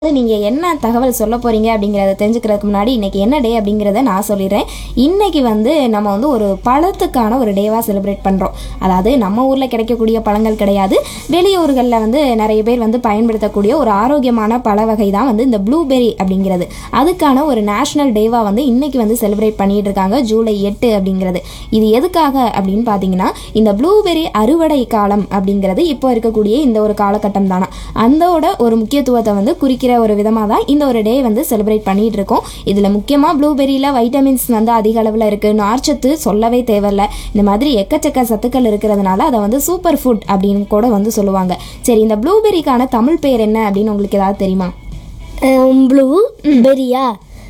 வந்து நீங்கள் என்ன தகவல் சொல்ல போகிறீங்க அப்படிங்கிறத தெரிஞ்சுக்கிறதுக்கு முன்னாடி இன்றைக்கி என்ன டே அப்படிங்கிறத நான் சொல்லிடுறேன் இன்றைக்கி வந்து நம்ம வந்து ஒரு பழத்துக்கான ஒரு டேவாக செலிப்ரேட் பண்ணுறோம் அதாவது நம்ம ஊரில் கிடைக்கக்கூடிய பழங்கள் கிடையாது வெளியூர்களில் வந்து நிறைய பேர் வந்து பயன்படுத்தக்கூடிய ஒரு ஆரோக்கியமான பழ வகை தான் வந்து இந்த ப்ளூபெர்ரி அப்படிங்கிறது அதுக்கான ஒரு நேஷ்னல் டேவாக வந்து இன்றைக்கி வந்து செலிப்ரேட் பண்ணிட்டு இருக்காங்க ஜூலை எட்டு அப்படிங்கிறது இது எதுக்காக அப்படின்னு பார்த்தீங்கன்னா இந்த ப்ளூபெர்ரி அறுவடை காலம் அப்படிங்கிறது இப்போ இருக்கக்கூடிய இந்த ஒரு காலகட்டம் தானா அந்தோட ஒரு முக்கியத்துவத்தை வந்து குறிக்கிற ஒரு விதமாக தான் இந்த ஒரு டே வந்து செலிப்ரேட் பண்ணிட்டு இருக்கோம் இதில் முக்கியமாக ப்ளூபெர்ரியில் வைட்டமின்ஸ் வந்து அதிக அளவில் இருக்குது நார்ச்சத்து சொல்லவே தேவையில்ல இந்த மாதிரி எக்கச்சக்க சத்துக்கள் இருக்கிறதுனால அதை வந்து சூப்பர் ஃபுட் அப்படின்னு கூட வந்து சொல்லுவாங்க சரி இந்த ப்ளூபெர்ரிக்கான தமிழ் பேர் என்ன அப்படின்னு உங்களுக்கு ஏதாவது தெரியுமா ப்ளூ பெரியா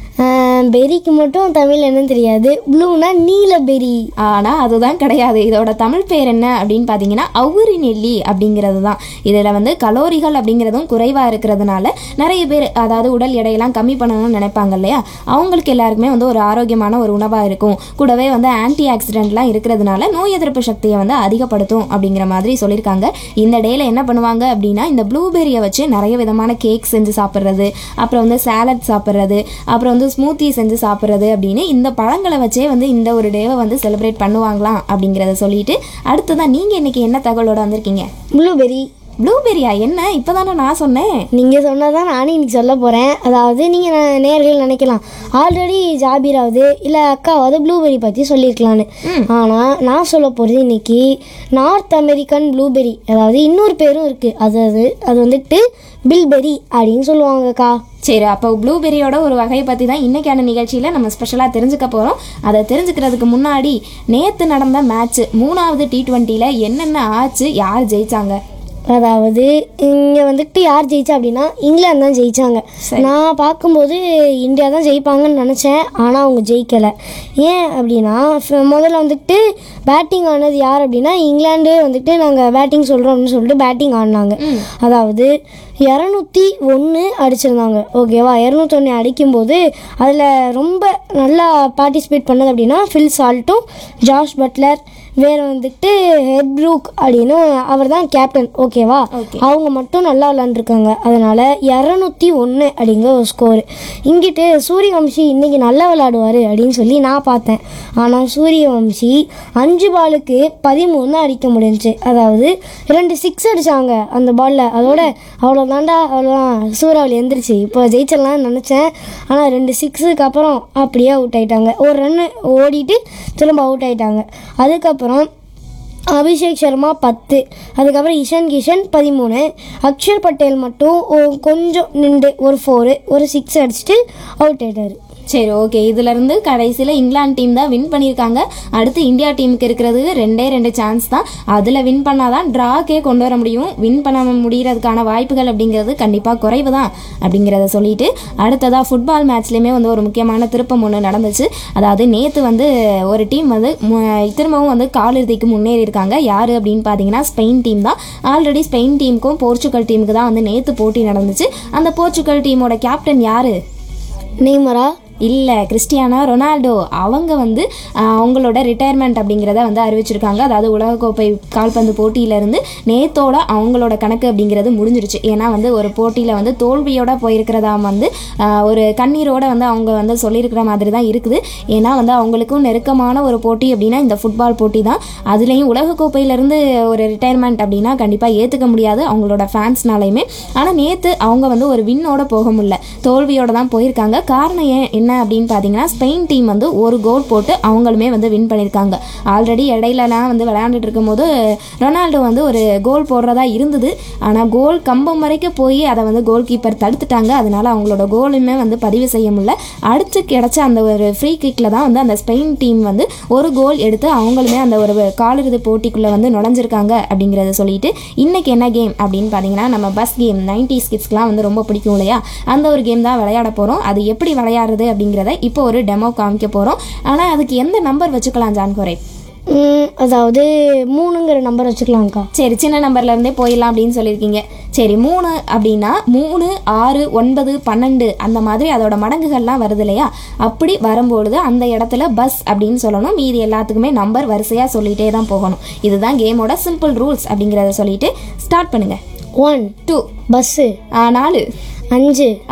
பெரிக்கு மட்டும் தமிழ் என்னன்னு தெரியாது ப்ளூனா நீல பெரி ஆனால் அதுதான் கிடையாது இதோட தமிழ் பேர் என்ன அப்படின்னு பார்த்தீங்கன்னா அவுரி நெல்லி அப்படிங்கிறது தான் இதில் வந்து கலோரிகள் அப்படிங்கிறதும் குறைவாக இருக்கிறதுனால நிறைய பேர் அதாவது உடல் எடையெல்லாம் கம்மி பண்ணணும்னு நினைப்பாங்க இல்லையா அவங்களுக்கு எல்லாருக்குமே வந்து ஒரு ஆரோக்கியமான ஒரு உணவாக இருக்கும் கூடவே வந்து ஆன்டி ஆக்சிடென்ட்லாம் இருக்கிறதுனால நோய் எதிர்ப்பு சக்தியை வந்து அதிகப்படுத்தும் அப்படிங்கிற மாதிரி சொல்லியிருக்காங்க இந்த டேல என்ன பண்ணுவாங்க அப்படின்னா இந்த ப்ளூபெரியை வச்சு நிறைய விதமான கேக் செஞ்சு சாப்பிட்றது அப்புறம் வந்து சாலட் சாப்பிட்றது அப்புறம் வந்து ஸ்மூத்தி செஞ்சு சாப்பிட்றது அப்படின்னு இந்த பழங்களை வச்சே வந்து இந்த ஒரு டேவை வந்து செலிப்ரேட் பண்ணுவாங்களாம் அப்படிங்கிறத சொல்லிட்டு அடுத்ததான் நீங்கள் இன்னைக்கு என்ன தகவலோட வந்திருக்கீங்க ப்ளூபெரி ப்ளூபெரியா என்ன இப்போ தானே நான் சொன்னேன் நீங்கள் சொன்னதான் நானும் இன்னைக்கு சொல்ல போகிறேன் அதாவது நீங்கள் நேர்கள் நினைக்கலாம் ஆல்ரெடி ஜாபீராவது இல்லை அக்காவது ப்ளூபெரி பற்றி சொல்லியிருக்கலான்னு ஆனால் நான் சொல்ல போகிறது இன்னைக்கு நார்த் அமெரிக்கன் ப்ளூபெரி அதாவது இன்னொரு பேரும் இருக்குது அதாவது அது வந்துட்டு பில்பெரி அப்படின்னு சொல்லுவாங்கக்கா சரி அப்போ ப்ளூபெரியோட ஒரு வகையை பற்றி தான் இன்றைக்கான நிகழ்ச்சியில் நம்ம ஸ்பெஷலாக தெரிஞ்சுக்க போகிறோம் அதை தெரிஞ்சுக்கிறதுக்கு முன்னாடி நேற்று நடந்த மேட்ச்சு மூணாவது டி டுவெண்ட்டியில் என்னென்ன ஆச்சு யார் ஜெயிச்சாங்க அதாவது இங்கே வந்துட்டு யார் ஜெயிச்சா அப்படின்னா இங்கிலாந்து தான் ஜெயிச்சாங்க நான் பார்க்கும்போது இந்தியா தான் ஜெயிப்பாங்கன்னு நினச்சேன் ஆனால் அவங்க ஜெயிக்கலை ஏன் அப்படின்னா ஃப- முதல்ல வந்துட்டு பேட்டிங் ஆனது யார் அப்படின்னா இங்கிலாந்து வந்துட்டு நாங்கள் பேட்டிங் சொல்கிறோம் அப்படின்னு சொல்லிட்டு பேட்டிங் ஆடினாங்க அதாவது இரநூத்தி ஒன்று அடிச்சிருந்தாங்க ஓகேவா இரநூத்தி ஒன்று அடிக்கும்போது அதில் ரொம்ப நல்லா பார்ட்டிசிபேட் பண்ணது அப்படின்னா ஃபில் சால்ட்டும் ஜார்ஜ் பட்லர் வேறு வந்துட்டு ஹெட்ப்ரூக் அப்படின்னு அவர் தான் கேப்டன் ஓகேவா Okay. அவங்க மட்டும் நல்லா விளாண்டுருக்காங்க அதனால் இரநூத்தி ஒன்று அப்படிங்கிற ஒரு ஸ்கோரு இங்கிட்டு சூரியவம்சி இன்னைக்கு நல்லா விளையாடுவார் அப்படின்னு சொல்லி நான் பார்த்தேன் ஆனால் சூரியவம்சி அஞ்சு பாலுக்கு பதிமூணு தான் அடிக்க முடிஞ்சுச்சு அதாவது ரெண்டு சிக்ஸ் அடித்தாங்க அந்த பாலில் அதோட அவ்வளோதாண்டா அவ்வளோதான் சூறாவளி எந்திரிச்சு இப்போ ஜெயிச்சிடலாம்னு நினச்சேன் ஆனால் ரெண்டு சிக்ஸுக்கு அப்புறம் அப்படியே அவுட் ஆயிட்டாங்க ஒரு ரன்னு ஓடிட்டு திரும்ப அவுட் ஆயிட்டாங்க அதுக்கப்புறம் அபிஷேக் சர்மா பத்து அதுக்கப்புறம் இஷான் கிஷன் பதிமூணு அக்ஷர் பட்டேல் மட்டும் ஒ- கொஞ்சம் நின்று ஒரு ஃபோரு ஒரு சிக்ஸ் அடிச்சுட்டு அவுட் ஆயிட்டாரு சரி ஓகே இதுலேருந்து கடைசியில் இங்கிலாந்து டீம் தான் வின் பண்ணியிருக்காங்க அடுத்து இந்தியா டீமுக்கு இருக்கிறது ரெண்டே ரெண்டு சான்ஸ் தான் அதில் வின் பண்ணாதான் ட்ராக்கே கொண்டு வர முடியும் வின் பண்ண முடியறதுக்கான வாய்ப்புகள் அப்படிங்கிறது கண்டிப்பாக குறைவு தான் அப்படிங்கிறத சொல்லிட்டு அடுத்ததாக ஃபுட்பால் மேட்ச்லேயுமே வந்து ஒரு முக்கியமான திருப்பம் ஒன்று நடந்துச்சு அதாவது நேற்று வந்து ஒரு டீம் வந்து மு- திரும்பவும் வந்து காலிறுதிக்கு முன்னேறி இருக்காங்க யார் அப்படின்னு பார்த்தீங்கன்னா ஸ்பெயின் டீம் தான் ஆல்ரெடி ஸ்பெயின் டீமுக்கும் போர்ச்சுகல் டீமுக்கு தான் வந்து நேற்று போட்டி நடந்துச்சு அந்த போர்ச்சுகல் டீமோட கேப்டன் யார் நெய்மரா இல்லை கிறிஸ்டியானோ ரொனால்டோ அவங்க வந்து ஆஹ், அவங்களோட ரிட்டையர்மெண்ட் அப்படிங்கிறத வந்து அறிவிச்சிருக்காங்க அதாவது உலகக்கோப்பை கால்பந்து போட்டியிலேருந்து நேத்தோட அவங்களோட கணக்கு அப்படிங்கிறது முடிஞ்சிருச்சு ஏன்னா வந்து ஒரு போட்டியில் வந்து தோல்வியோட போயிருக்கிறதா வந்து ஆஹ், ஒரு கண்ணீரோட வந்து அவங்க வந்து சொல்லியிருக்கிற மாதிரி தான் இருக்குது ஏன்னா வந்து அவங்களுக்கும் நெருக்கமான ஒரு போட்டி அப்படின்னா இந்த ஃபுட்பால் போட்டி தான் அதுலேயும் உலகக்கோப்பையிலேருந்து ஒரு ரிட்டையர்மெண்ட் அப்படின்னா கண்டிப்பாக ஏற்றுக்க முடியாது அவங்களோட ஃபேன்ஸ்னாலையுமே ஆனால் நேற்று அவங்க வந்து ஒரு வின்னோட போக முடியல தோல்வியோட தான் போயிருக்காங்க காரணம் ஏன் என்ன அப்படின்னு பார்த்தீங்கன்னா ஸ்பெயின் டீம் வந்து ஒரு கோல் போட்டு அவங்களுமே வந்து வின் பண்ணியிருக்காங்க ஆல்ரெடி இடையிலலாம் வந்து விளையாண்டுட்டு இருக்கும்போது ரொனால்டோ வந்து ஒரு கோல் போடுறதா இருந்தது ஆனால் கோல் கம்பம் வரைக்கும் போய் அதை வந்து கோல் கீப்பர் தடுத்துட்டாங்க அதனால அவங்களோட கோலுமே வந்து பதிவு செய்ய முடியல அடுத்து கிடைச்ச அந்த ஒரு ஃப்ரீ கிக்கில் தான் வந்து அந்த ஸ்பெயின் டீம் வந்து ஒரு கோல் எடுத்து அவங்களுமே அந்த ஒரு காலிறுதி போட்டிக்குள்ளே வந்து நுழைஞ்சிருக்காங்க அப்படிங்கிறத சொல்லிட்டு இன்னைக்கு என்ன கேம் அப்படின்னு பார்த்தீங்கன்னா நம்ம பஸ் கேம் நைன்டி கிட்ஸ்க்குலாம் வந்து ரொம்ப பிடிக்கும் இல்லையா அந்த ஒரு கேம் தான் விளையாட போகிறோம் அது எப்படி விளையாடுறது அப்படிங்கிறத இப்போ ஒரு டெமோ காமிக்க போகிறோம் ஆனால் அதுக்கு எந்த நம்பர் வச்சுக்கலாம் ஜான்கோரே ம், அதாவது மூணுங்கிற நம்பர் வச்சுக்கலாம்க்கா சரி சின்ன நம்பர்ல இருந்தே போயிடலாம் அப்படின்னு சொல்லியிருக்கீங்க சரி மூணு அப்படின்னா மூணு ஆறு ஒன்பது பன்னெண்டு அந்த மாதிரி அதோட மடங்குகள்லாம் வருது இல்லையா அப்படி வரும்பொழுது அந்த இடத்துல பஸ் அப்படின்னு சொல்லணும் மீதி எல்லாத்துக்குமே நம்பர் வரிசையாக சொல்லிட்டே தான் போகணும் இதுதான் கேமோட சிம்பிள் ரூல்ஸ் அப்படிங்கிறத சொல்லிட்டு ஸ்டார்ட் பண்ணுங்க ஒன் டூ பஸ்ஸு நாலு அஞ்சு